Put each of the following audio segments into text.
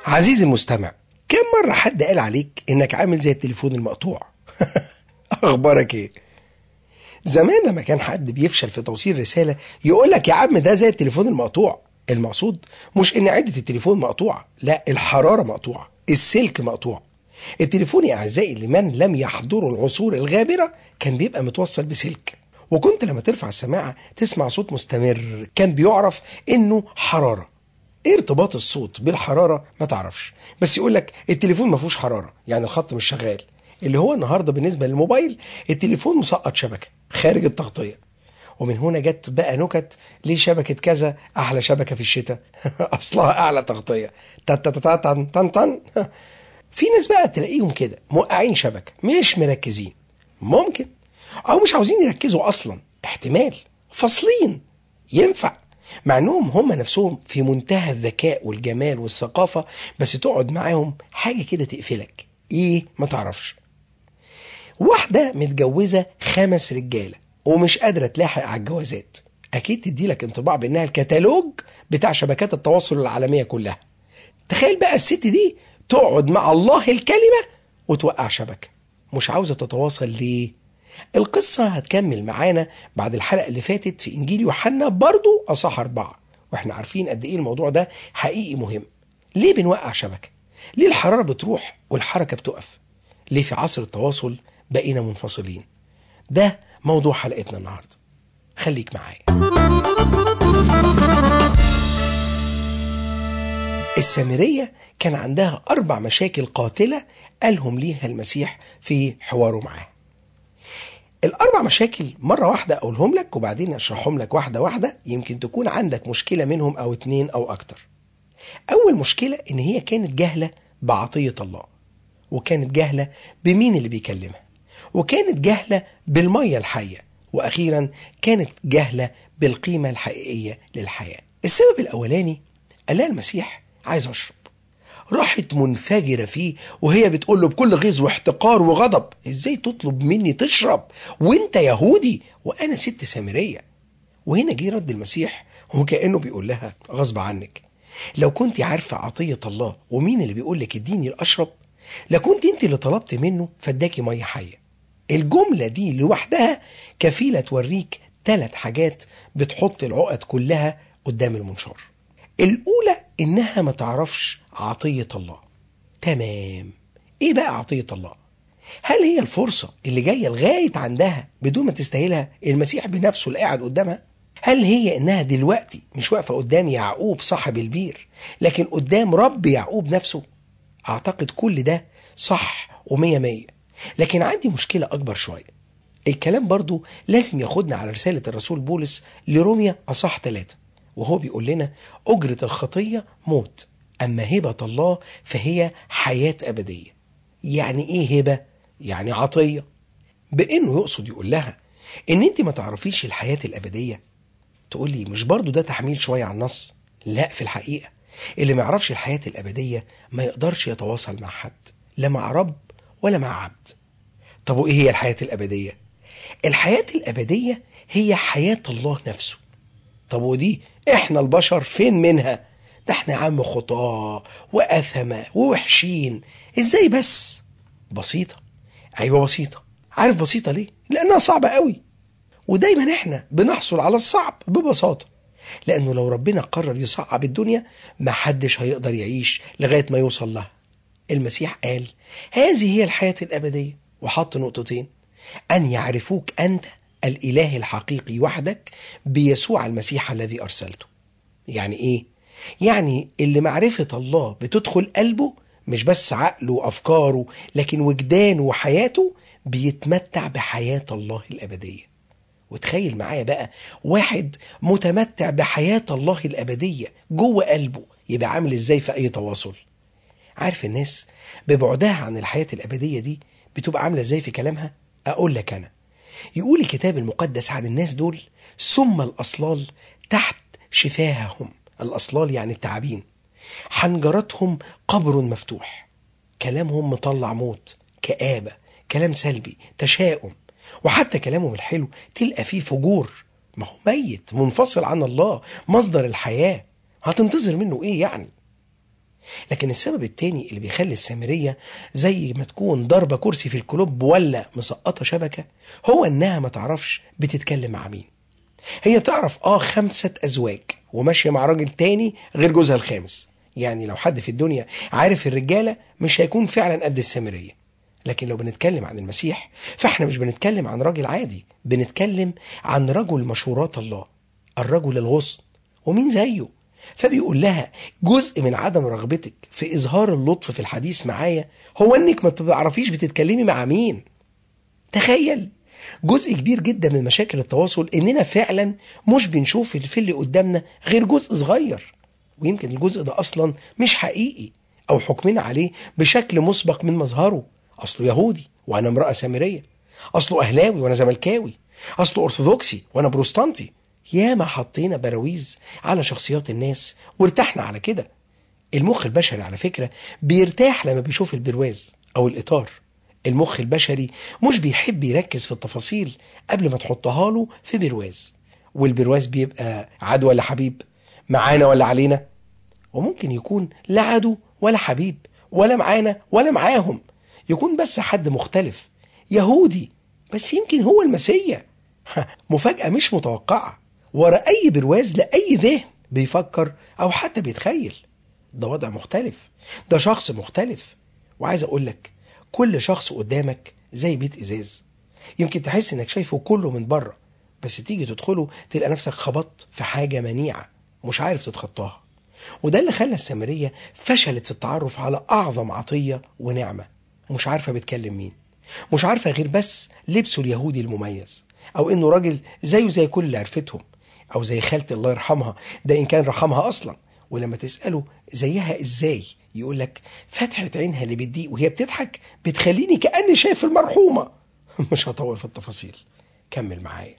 عزيزي المستمع كم مرة حد قال عليك إنك عامل زي التليفون المقطوع أخبارك إيه؟ زمان لما كان حد بيفشل في توصيل رسالة يقول لك يا عم ده زي التليفون المقطوع المقصود مش إن عدة التليفون مقطوعة لا الحرارة مقطوعة السلك مقطوع التليفون يا أعزائي لمن لم يحضروا العصور الغابرة كان بيبقى متوصل بسلك وكنت لما ترفع السماعة تسمع صوت مستمر كان بيعرف إنه حرارة ايه ارتباط الصوت بالحراره ما تعرفش بس يقول لك التليفون ما فيهوش حراره يعني الخط مش شغال اللي هو النهارده بالنسبه للموبايل التليفون مسقط شبكه خارج التغطيه ومن هنا جت بقى نكت ليه شبكه كذا احلى شبكه في الشتاء اصلها اعلى تغطيه تن تن تن تن تن في ناس بقى تلاقيهم كده موقعين شبكه مش مركزين ممكن او مش عاوزين يركزوا اصلا احتمال فاصلين ينفع مع انهم هم نفسهم في منتهى الذكاء والجمال والثقافه بس تقعد معاهم حاجه كده تقفلك ايه ما تعرفش واحده متجوزه خمس رجاله ومش قادره تلاحق على الجوازات اكيد تدي لك انطباع بانها الكتالوج بتاع شبكات التواصل العالميه كلها تخيل بقى الست دي تقعد مع الله الكلمه وتوقع شبكه مش عاوزه تتواصل ليه القصة هتكمل معانا بعد الحلقة اللي فاتت في إنجيل يوحنا برضو أصح أربعة وإحنا عارفين قد إيه الموضوع ده حقيقي مهم ليه بنوقع شبكة؟ ليه الحرارة بتروح والحركة بتقف؟ ليه في عصر التواصل بقينا منفصلين؟ ده موضوع حلقتنا النهاردة خليك معايا السامرية كان عندها أربع مشاكل قاتلة قالهم ليها المسيح في حواره معاه الأربع مشاكل مرة واحدة أقولهم لك وبعدين أشرحهم لك واحدة واحدة يمكن تكون عندك مشكلة منهم أو اتنين أو أكتر أول مشكلة إن هي كانت جاهلة بعطية الله وكانت جاهلة بمين اللي بيكلمها وكانت جاهلة بالمية الحية وأخيرا كانت جاهلة بالقيمة الحقيقية للحياة السبب الأولاني قال لها المسيح عايز أشرب راحت منفجرة فيه وهي بتقول له بكل غيظ واحتقار وغضب ازاي تطلب مني تشرب وانت يهودي وانا ست سامرية وهنا جه رد المسيح وكأنه بيقول لها غصب عنك لو كنت عارفة عطية الله ومين اللي بيقول لك اديني الأشرب لكنت انت اللي طلبت منه فاداكي مية حية الجملة دي لوحدها كفيلة توريك ثلاث حاجات بتحط العقد كلها قدام المنشار الأولى إنها ما تعرفش عطية الله تمام إيه بقى عطية الله هل هي الفرصة اللي جاية لغاية عندها بدون ما تستاهلها المسيح بنفسه اللي قاعد قدامها هل هي إنها دلوقتي مش واقفة قدام يعقوب صاحب البير لكن قدام رب يعقوب نفسه أعتقد كل ده صح ومية مية لكن عندي مشكلة أكبر شوية الكلام برضو لازم ياخدنا على رسالة الرسول بولس لروميا أصح ثلاثة وهو بيقول لنا أجرة الخطية موت أما هبة الله فهي حياة أبدية يعني إيه هبة؟ يعني عطية بإنه يقصد يقول لها إن أنت ما تعرفيش الحياة الأبدية تقول لي مش برضو ده تحميل شوية على النص لا في الحقيقة اللي ما يعرفش الحياة الأبدية ما يقدرش يتواصل مع حد لا مع رب ولا مع عبد طب وإيه هي الحياة الأبدية؟ الحياة الأبدية هي حياة الله نفسه طب ودي احنا البشر فين منها ده احنا يا عم خطاة وأثمة ووحشين ازاي بس بسيطة ايوه بسيطة عارف بسيطة ليه لانها صعبة قوي ودايما احنا بنحصل على الصعب ببساطة لانه لو ربنا قرر يصعب الدنيا ما حدش هيقدر يعيش لغاية ما يوصل لها المسيح قال هذه هي الحياة الأبدية وحط نقطتين أن يعرفوك أنت الإله الحقيقي وحدك بيسوع المسيح الذي أرسلته يعني إيه؟ يعني اللي معرفة الله بتدخل قلبه مش بس عقله وأفكاره لكن وجدانه وحياته بيتمتع بحياة الله الأبدية وتخيل معايا بقى واحد متمتع بحياة الله الأبدية جوه قلبه يبقى عامل إزاي في أي تواصل عارف الناس ببعدها عن الحياة الأبدية دي بتبقى عاملة إزاي في كلامها أقول لك أنا يقول الكتاب المقدس عن الناس دول ثم الأصلال تحت شفاههم الأصلال يعني التعابين حنجرتهم قبر مفتوح كلامهم مطلع موت كآبة كلام سلبي تشاؤم وحتى كلامهم الحلو تلقى فيه فجور ما هو ميت منفصل عن الله مصدر الحياة هتنتظر منه ايه يعني لكن السبب التاني اللي بيخلي السامرية زي ما تكون ضربة كرسي في الكلوب ولا مسقطة شبكة هو إنها ما تعرفش بتتكلم مع مين هي تعرف اه خمسة أزواج وماشية مع راجل تاني غير جوزها الخامس يعني لو حد في الدنيا عارف الرجالة مش هيكون فعلا قد السامرية لكن لو بنتكلم عن المسيح فاحنا مش بنتكلم عن راجل عادي بنتكلم عن رجل مشورات الله الرجل الغصن ومين زيه فبيقول لها جزء من عدم رغبتك في إظهار اللطف في الحديث معايا هو إنك ما بتعرفيش بتتكلمي مع مين تخيل جزء كبير جدا من مشاكل التواصل إننا فعلا مش بنشوف في اللي قدامنا غير جزء صغير ويمكن الجزء ده أصلا مش حقيقي أو حكمنا عليه بشكل مسبق من مظهره أصله يهودي وأنا امرأة سامرية أصله أهلاوي وأنا زملكاوي أصله أرثوذكسي وأنا بروستانتي ياما حطينا براويز على شخصيات الناس وارتحنا على كده المخ البشري على فكرة بيرتاح لما بيشوف البرواز أو الإطار المخ البشري مش بيحب يركز في التفاصيل قبل ما تحطها له في برواز والبرواز بيبقى عدو ولا حبيب معانا ولا علينا وممكن يكون لا عدو ولا حبيب ولا معانا ولا معاهم يكون بس حد مختلف يهودي بس يمكن هو المسيا مفاجأة مش متوقعة ورا أي برواز لأي ذهن بيفكر أو حتى بيتخيل ده وضع مختلف ده شخص مختلف وعايز أقول لك كل شخص قدامك زي بيت إزاز يمكن تحس إنك شايفه كله من بره بس تيجي تدخله تلقى نفسك خبطت في حاجة منيعة مش عارف تتخطاها وده اللي خلى السامرية فشلت في التعرف على أعظم عطية ونعمة مش عارفة بتكلم مين مش عارفة غير بس لبسه اليهودي المميز أو إنه راجل زيه زي كل اللي عرفتهم أو زي خالتي الله يرحمها ده إن كان رحمها أصلا ولما تسأله زيها إزاي يقول لك فتحة عينها اللي بتضيق وهي بتضحك بتخليني كأني شايف المرحومة مش هطول في التفاصيل كمل معايا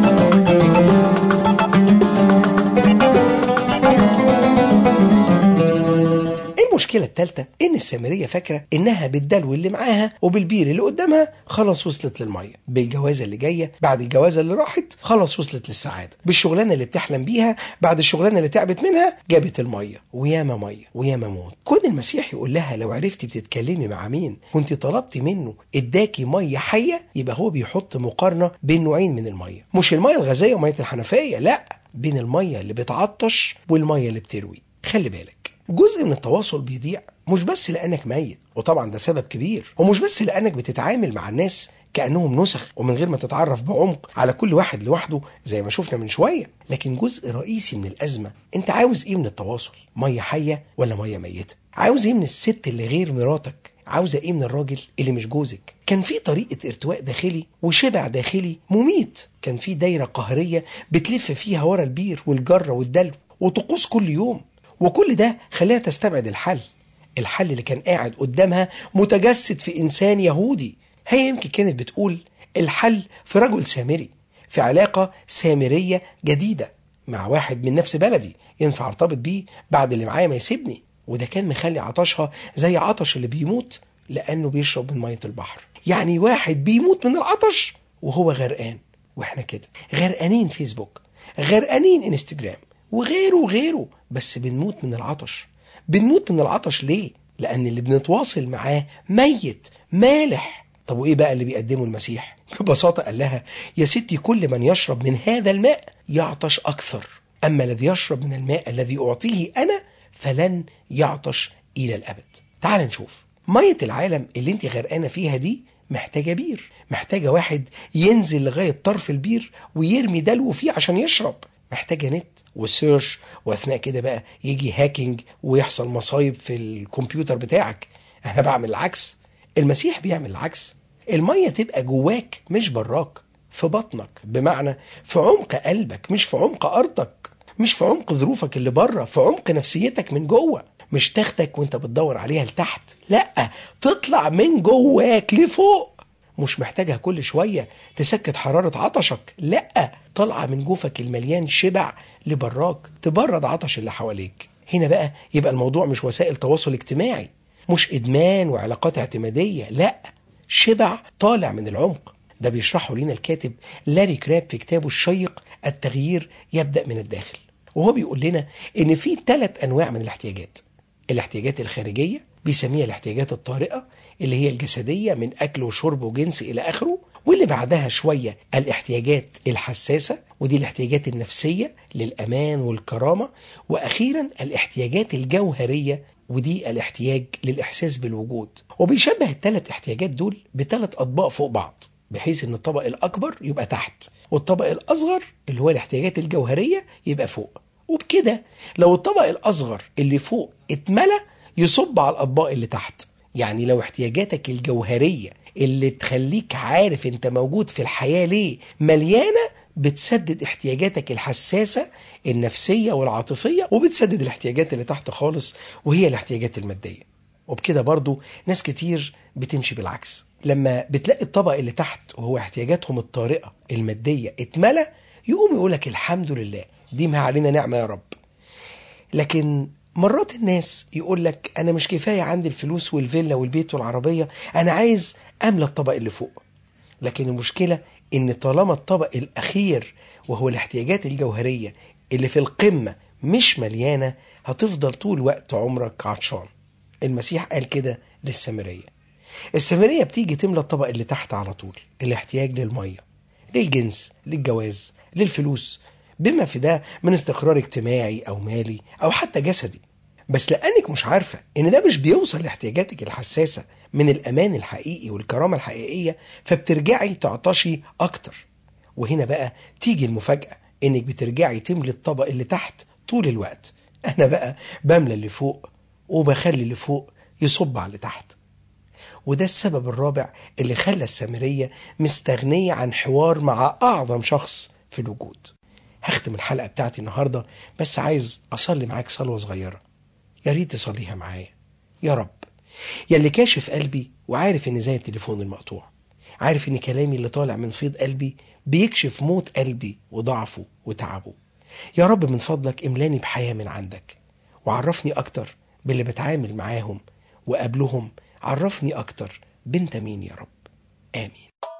المشكلة التالتة إن السامرية فاكرة إنها بالدلو اللي معاها وبالبير اللي قدامها خلاص وصلت للمية بالجوازة اللي جاية بعد الجوازة اللي راحت خلاص وصلت للسعادة بالشغلانة اللي بتحلم بيها بعد الشغلانة اللي تعبت منها جابت المية وياما مية وياما موت كون المسيح يقول لها لو عرفتي بتتكلمي مع مين كنت طلبتي منه اداكي مية حية يبقى هو بيحط مقارنة بين نوعين من المية مش المية الغازية ومية الحنفية لا بين المية اللي بتعطش والمية اللي بتروي خلي بالك جزء من التواصل بيضيع مش بس لانك ميت وطبعا ده سبب كبير ومش بس لانك بتتعامل مع الناس كانهم نسخ ومن غير ما تتعرف بعمق على كل واحد لوحده زي ما شفنا من شويه لكن جزء رئيسي من الازمه انت عاوز ايه من التواصل ميه حيه ولا ميه ميته عاوز ايه من الست اللي غير مراتك عاوزه ايه من الراجل اللي مش جوزك كان في طريقه ارتواء داخلي وشبع داخلي مميت كان في دايره قهريه بتلف فيها ورا البير والجره والدلو وطقوس كل يوم وكل ده خلاها تستبعد الحل الحل اللي كان قاعد قدامها متجسد في إنسان يهودي هي يمكن كانت بتقول الحل في رجل سامري في علاقة سامرية جديدة مع واحد من نفس بلدي ينفع ارتبط بيه بعد اللي معايا ما يسيبني وده كان مخلي عطشها زي عطش اللي بيموت لأنه بيشرب من مية البحر يعني واحد بيموت من العطش وهو غرقان واحنا كده غرقانين فيسبوك غرقانين انستجرام وغيره وغيره بس بنموت من العطش بنموت من العطش ليه؟ لأن اللي بنتواصل معاه ميت مالح طب وإيه بقى اللي بيقدمه المسيح؟ ببساطة قال لها يا ستي كل من يشرب من هذا الماء يعطش أكثر أما الذي يشرب من الماء الذي أعطيه أنا فلن يعطش إلى الأبد تعال نشوف مية العالم اللي انت غرقانة فيها دي محتاجة بير محتاجة واحد ينزل لغاية طرف البير ويرمي دلو فيه عشان يشرب محتاجة نت وسيرش واثناء كده بقى يجي هاكينج ويحصل مصايب في الكمبيوتر بتاعك انا بعمل العكس المسيح بيعمل العكس المية تبقى جواك مش براك في بطنك بمعنى في عمق قلبك مش في عمق ارضك مش في عمق ظروفك اللي بره في عمق نفسيتك من جوه مش تاخدك وانت بتدور عليها لتحت لا تطلع من جواك لفوق مش محتاجها كل شوية تسكت حرارة عطشك لا طالعة من جوفك المليان شبع لبراك تبرد عطش اللي حواليك هنا بقى يبقى الموضوع مش وسائل تواصل اجتماعي مش إدمان وعلاقات اعتمادية لا شبع طالع من العمق ده بيشرحه لنا الكاتب لاري كراب في كتابه الشيق التغيير يبدأ من الداخل وهو بيقول لنا إن في ثلاث أنواع من الاحتياجات الاحتياجات الخارجية بيسميها الاحتياجات الطارئة اللي هي الجسدية من أكل وشرب وجنس إلى آخره واللي بعدها شوية الاحتياجات الحساسة ودي الاحتياجات النفسية للأمان والكرامة وأخيرا الاحتياجات الجوهرية ودي الاحتياج للإحساس بالوجود وبيشبه الثلاث احتياجات دول بثلاث أطباق فوق بعض بحيث ان الطبق الاكبر يبقى تحت والطبق الاصغر اللي هو الاحتياجات الجوهريه يبقى فوق وبكده لو الطبق الاصغر اللي فوق اتملى يصب على الاطباق اللي تحت يعني لو احتياجاتك الجوهريه اللي تخليك عارف انت موجود في الحياه ليه مليانه بتسدد احتياجاتك الحساسه النفسيه والعاطفيه وبتسدد الاحتياجات اللي تحت خالص وهي الاحتياجات الماديه وبكده برضو ناس كتير بتمشي بالعكس لما بتلاقي الطبق اللي تحت وهو احتياجاتهم الطارئة المادية اتملى يقوم يقولك الحمد لله دي ما علينا نعمة يا رب لكن مرات الناس يقول لك انا مش كفايه عندي الفلوس والفيلا والبيت والعربيه انا عايز املى الطبق اللي فوق لكن المشكله ان طالما الطبق الاخير وهو الاحتياجات الجوهريه اللي في القمه مش مليانه هتفضل طول وقت عمرك عطشان المسيح قال كده للسامريه السامريه بتيجي تملى الطبق اللي تحت على طول الاحتياج للميه للجنس للجواز للفلوس بما في ده من استقرار اجتماعي او مالي او حتى جسدي بس لانك مش عارفه ان ده مش بيوصل لاحتياجاتك الحساسه من الامان الحقيقي والكرامه الحقيقيه فبترجعي تعطشي اكتر وهنا بقى تيجي المفاجاه انك بترجعي تملي الطبق اللي تحت طول الوقت انا بقى بملى اللي فوق وبخلي اللي فوق يصب على اللي تحت وده السبب الرابع اللي خلى السامرية مستغنية عن حوار مع أعظم شخص في الوجود هختم الحلقة بتاعتي النهاردة بس عايز أصلي معاك صلوة صغيرة يا ريت تصليها معايا يا رب يا اللي كاشف قلبي وعارف إن زي التليفون المقطوع عارف إن كلامي اللي طالع من فيض قلبي بيكشف موت قلبي وضعفه وتعبه يا رب من فضلك املاني بحياة من عندك وعرفني أكتر باللي بتعامل معاهم وقبلهم عرفني أكتر بنت مين يا رب آمين